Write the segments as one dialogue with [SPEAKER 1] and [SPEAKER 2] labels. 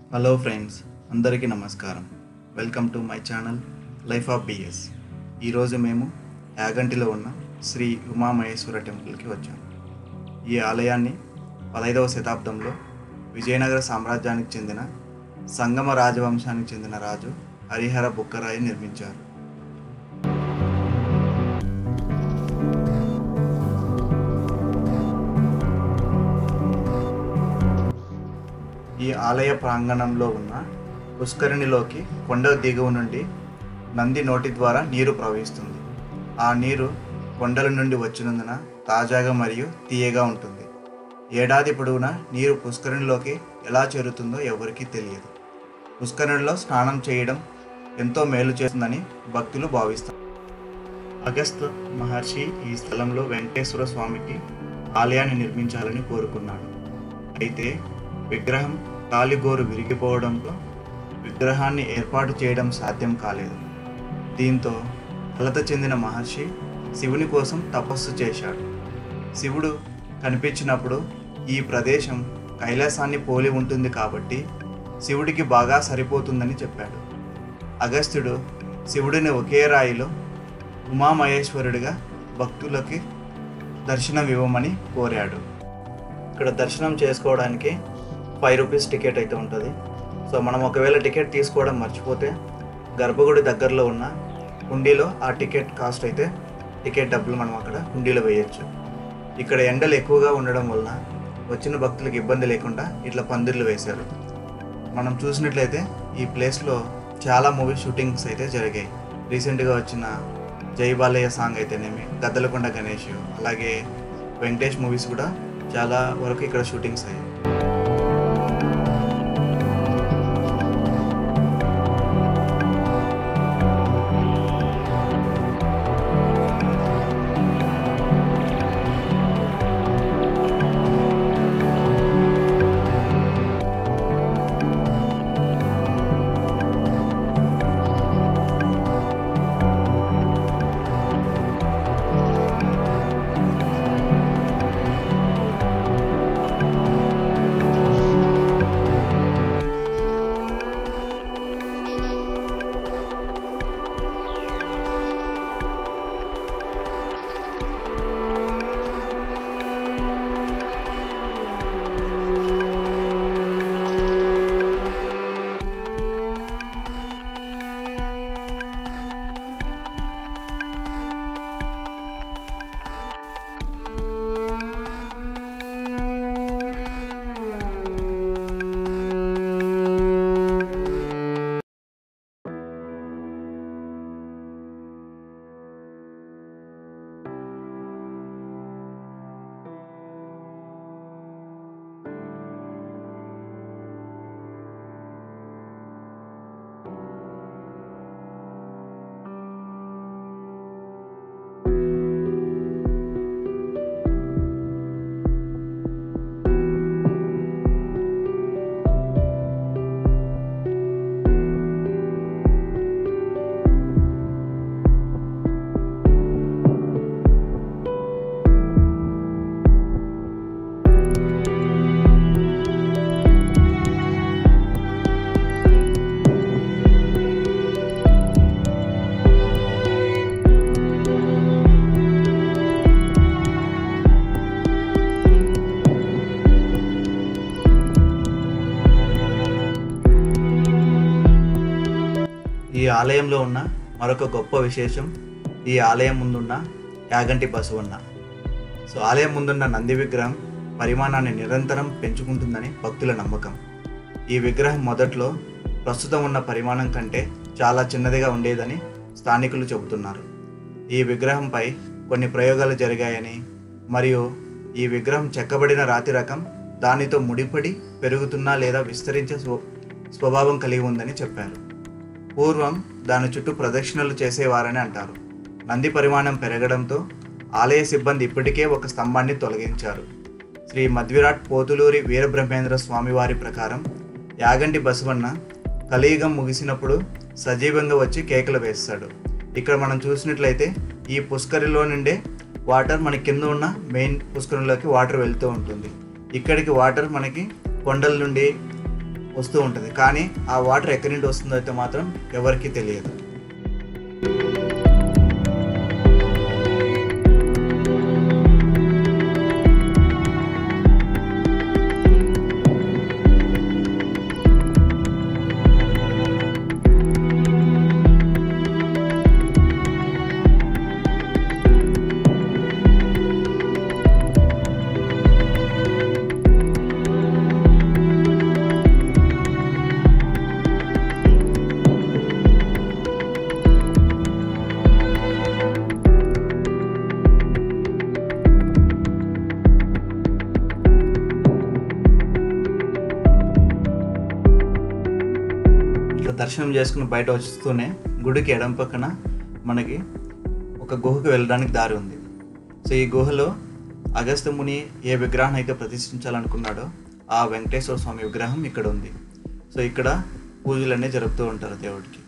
[SPEAKER 1] hello friends అందరికీ నమస్కారం welcome to my channel life of BS ఈరోజు మేము యాగంటిలో ఉన్న శ్రీ ఉమామహేశ్వర టెంపుల్కి వచ్చాము ఈ ఆలయాన్ని పదహైదవ శతాబ్దంలో విజయనగర సామ్రాజ్యానికి చెందిన సంగమ రాజవంశానికి చెందిన రాజు హరిహర బుక్కరాయి నిర్మించారు ఈ ఆలయ ప్రాంగణంలో ఉన్న పుష్కరిణిలోకి కొండ దిగువ నుండి నంది నోటి ద్వారా నీరు ప్రవహిస్తుంది ఆ నీరు కొండల నుండి వచ్చినందున తాజాగా మరియు తీయగా ఉంటుంది ఏడాది పొడవునా నీరు పుష్కరిణిలోకి ఎలా చేరుతుందో ఎవరికీ తెలియదు పుష్కరిణిలో స్నానం చేయడం ఎంతో మేలు చేస్తుందని భక్తులు భావిస్తారు అగస్త్య మహర్షి ఈ స్థలంలో వెంకటేశ్వర స్వామికి ఆలయాన్ని నిర్మించాలని కోరుకున్నాడు అయితే విగ్రహం కాలిగోరు విరిగిపోవడంతో విగ్రహాన్ని ఏర్పాటు చేయడం సాధ్యం కాలేదు దీంతో కలత చెందిన మహర్షి శివుని కోసం తపస్సు చేశాడు శివుడు కనిపించినప్పుడు ఈ ప్రదేశం కైలాసాన్ని పోలి ఉంటుంది కాబట్టి శివుడికి బాగా సరిపోతుందని చెప్పాడు అగస్త్యుడు శివుడిని ఒకే రాయిలో ఉమామహేశ్వరుడిగా భక్తులకి దర్శనం ఇవ్వమని కోరాడు ఇక్కడ దర్శనం చేసుకోవడానికి ఫైవ్ రూపీస్ టికెట్ అయితే ఉంటుంది సో మనం ఒకవేళ టికెట్ తీసుకోవడం మర్చిపోతే గర్భగుడి దగ్గరలో ఉన్న హుండీలో ఆ టికెట్ కాస్ట్ అయితే టికెట్ డబ్బులు మనం అక్కడ హుండీలో వేయచ్చు ఇక్కడ ఎండలు ఎక్కువగా ఉండడం వలన వచ్చిన భక్తులకు ఇబ్బంది లేకుండా ఇట్లా పందిర్లు వేశారు మనం చూసినట్లయితే ఈ ప్లేస్లో చాలా మూవీ షూటింగ్స్ అయితే జరిగాయి రీసెంట్గా వచ్చిన జై బాలయ్య సాంగ్ అయితేనేమి గద్దలకొండ గణేష్ అలాగే వెంకటేష్ మూవీస్ కూడా చాలా వరకు ఇక్కడ షూటింగ్స్ అయ్యాయి ఈ ఆలయంలో ఉన్న మరొక గొప్ప విశేషం ఈ ఆలయం ముందున్న యాగంటి బసవన్న సో ఆలయం ముందున్న నంది విగ్రహం పరిమాణాన్ని నిరంతరం పెంచుకుంటుందని భక్తుల నమ్మకం ఈ విగ్రహం మొదట్లో ప్రస్తుతం ఉన్న పరిమాణం కంటే చాలా చిన్నదిగా ఉండేదని స్థానికులు చెబుతున్నారు ఈ విగ్రహంపై కొన్ని ప్రయోగాలు జరిగాయని మరియు ఈ విగ్రహం చెక్కబడిన రాతి రకం దానితో ముడిపడి పెరుగుతున్న లేదా విస్తరించే స్వ- స్వభావం కలిగి ఉందని చెప్పారు పూర్వం దాని చుట్టూ ప్రదక్షిణలు చేసేవారని అంటారు నంది పరిమాణం పెరగడంతో ఆలయ సిబ్బంది ఇప్పటికే ఒక స్తంభాన్ని తొలగించారు శ్రీ మధ్విరాట్ పోతులూరి వీరబ్రహ్మేంద్ర స్వామి వారి ప్రకారం యాగంటి బసవన్న కలియుగం ముగిసినప్పుడు సజీవంగా వచ్చి కేకలు వేస్తాడు ఇక్కడ మనం చూసినట్లయితే ఈ పుష్కరిలో నుండే వాటర్ మన కింద ఉన్న మెయిన్ పుష్కరంలోకి వాటర్ వెళ్తూ ఉంటుంది ఇక్కడికి వాటర్ మనకి కొండల నుండి వస్తూ ఉంటుంది కానీ ఆ వాటర్ ఎక్కడి నుండి వస్తుందో అయితే మాత్రం ఎవరికీ తెలియదు ఇట్లా దర్శనం చేసుకుని బయట వస్తూనే గుడికి ఎడం పక్కన మనకి ఒక గుహకు వెళ్ళడానికి దారి ఉంది సో ఈ గుహలో అగస్త్య ముని ఏ విగ్రహం అయితే ప్రతిష్ఠించాలనుకున్నాడో ఆ వెంకటేశ్వర స్వామి విగ్రహం ఇక్కడ ఉంది సో ఇక్కడ పూజలన్నీ జరుపుతూ ఉంటారు దేవుడికి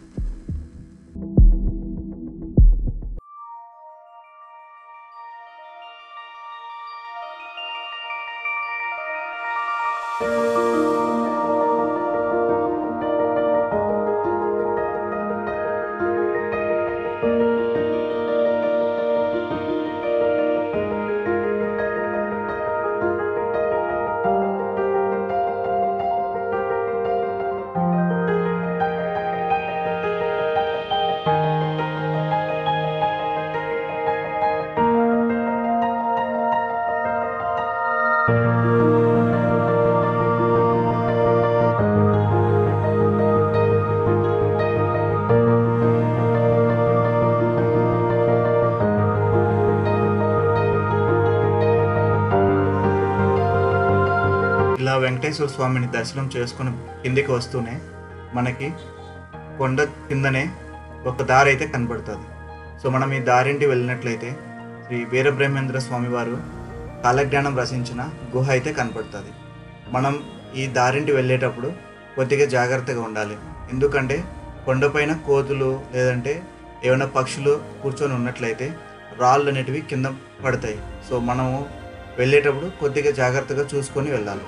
[SPEAKER 1] ఇలా వెంకటేశ్వర స్వామిని దర్శనం చేసుకుని కిందికి వస్తూనే మనకి కొండ కిందనే ఒక దారి అయితే కనబడుతుంది సో మనం ఈ దారింటి వెళ్ళినట్లయితే శ్రీ వీరబ్రహ్మేంద్ర స్వామి వారు కాలజ్ఞానం రచించిన గుహ అయితే కనపడుతుంది మనం ఈ దారింటి వెళ్ళేటప్పుడు కొద్దిగా జాగ్రత్తగా ఉండాలి ఎందుకంటే కొండపైన కోతులు లేదంటే ఏమైనా పక్షులు కూర్చొని ఉన్నట్లయితే రాళ్ళు అనేటివి కింద పడతాయి సో మనము వెళ్ళేటప్పుడు కొద్దిగా జాగ్రత్తగా చూసుకొని వెళ్ళాలి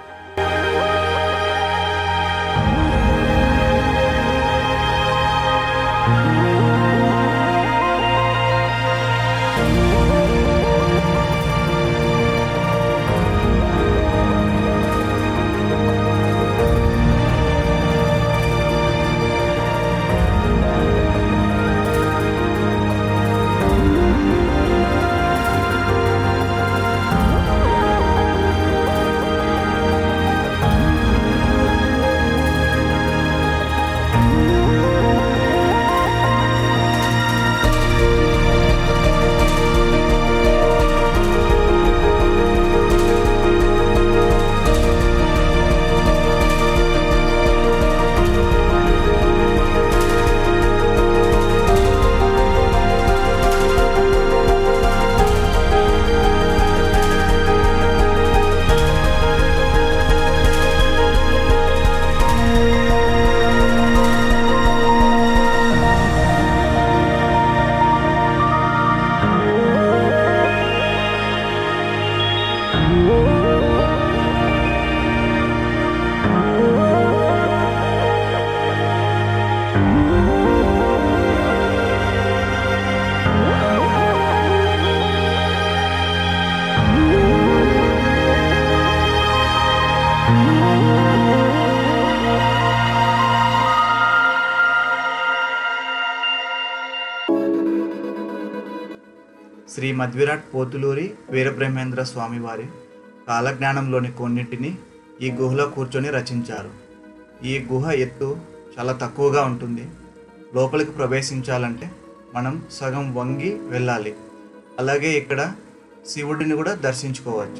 [SPEAKER 1] శ్రీ మధ్విరాట్ పోతులూరి వీరబ్రహ్మేంద్ర స్వామి వారి కాలజ్ఞానంలోని కొన్నింటిని ఈ గుహలో కూర్చొని రచించారు ఈ గుహ ఎత్తు చాలా తక్కువగా ఉంటుంది లోపలికి ప్రవేశించాలంటే మనం సగం వంగి వెళ్ళాలి అలాగే ఇక్కడ శివుడిని కూడా దర్శించుకోవచ్చు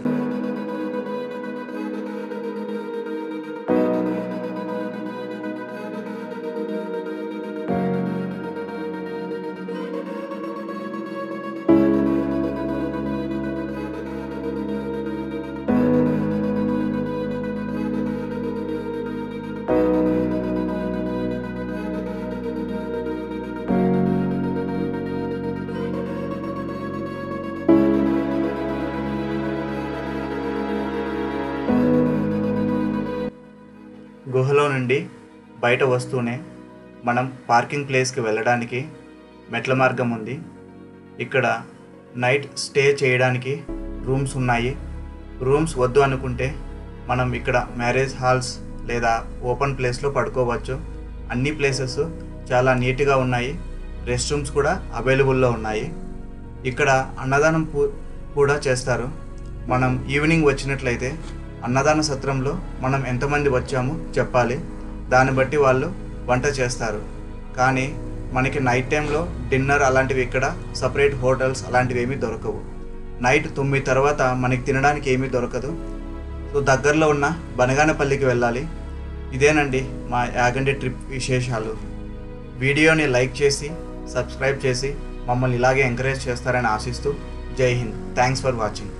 [SPEAKER 1] గుహలో నుండి బయట వస్తూనే మనం పార్కింగ్ ప్లేస్కి వెళ్ళడానికి మెట్ల మార్గం ఉంది ఇక్కడ నైట్ స్టే చేయడానికి రూమ్స్ ఉన్నాయి రూమ్స్ వద్దు అనుకుంటే మనం ఇక్కడ మ్యారేజ్ హాల్స్ లేదా ఓపెన్ ప్లేస్లో పడుకోవచ్చు అన్ని ప్లేసెస్ చాలా నీట్గా ఉన్నాయి రెస్ట్ రూమ్స్ కూడా అవైలబుల్లో ఉన్నాయి ఇక్కడ అన్నదానం పూ- కూడా చేస్తారు మనం ఈవినింగ్ వచ్చినట్లయితే అన్నదాన సత్రంలో మనం ఎంతమంది వచ్చామో చెప్పాలి దాన్ని బట్టి వాళ్ళు వంట చేస్తారు కానీ మనకి నైట్ టైంలో డిన్నర్ అలాంటివి ఇక్కడ సపరేట్ హోటల్స్ అలాంటివి ఏమీ దొరకవు నైట్ తొమ్మిది తర్వాత మనకి తినడానికి ఏమీ దొరకదు సో దగ్గరలో ఉన్న బనగానపల్లికి వెళ్ళాలి ఇదేనండి మా యాగండి ట్రిప్ విశేషాలు వీడియోని లైక్ చేసి సబ్స్క్రైబ్ చేసి మమ్మల్ని ఇలాగే ఎంకరేజ్ చేస్తారని ఆశిస్తూ జై హింద్ థ్యాంక్స్ ఫర్ వాచింగ్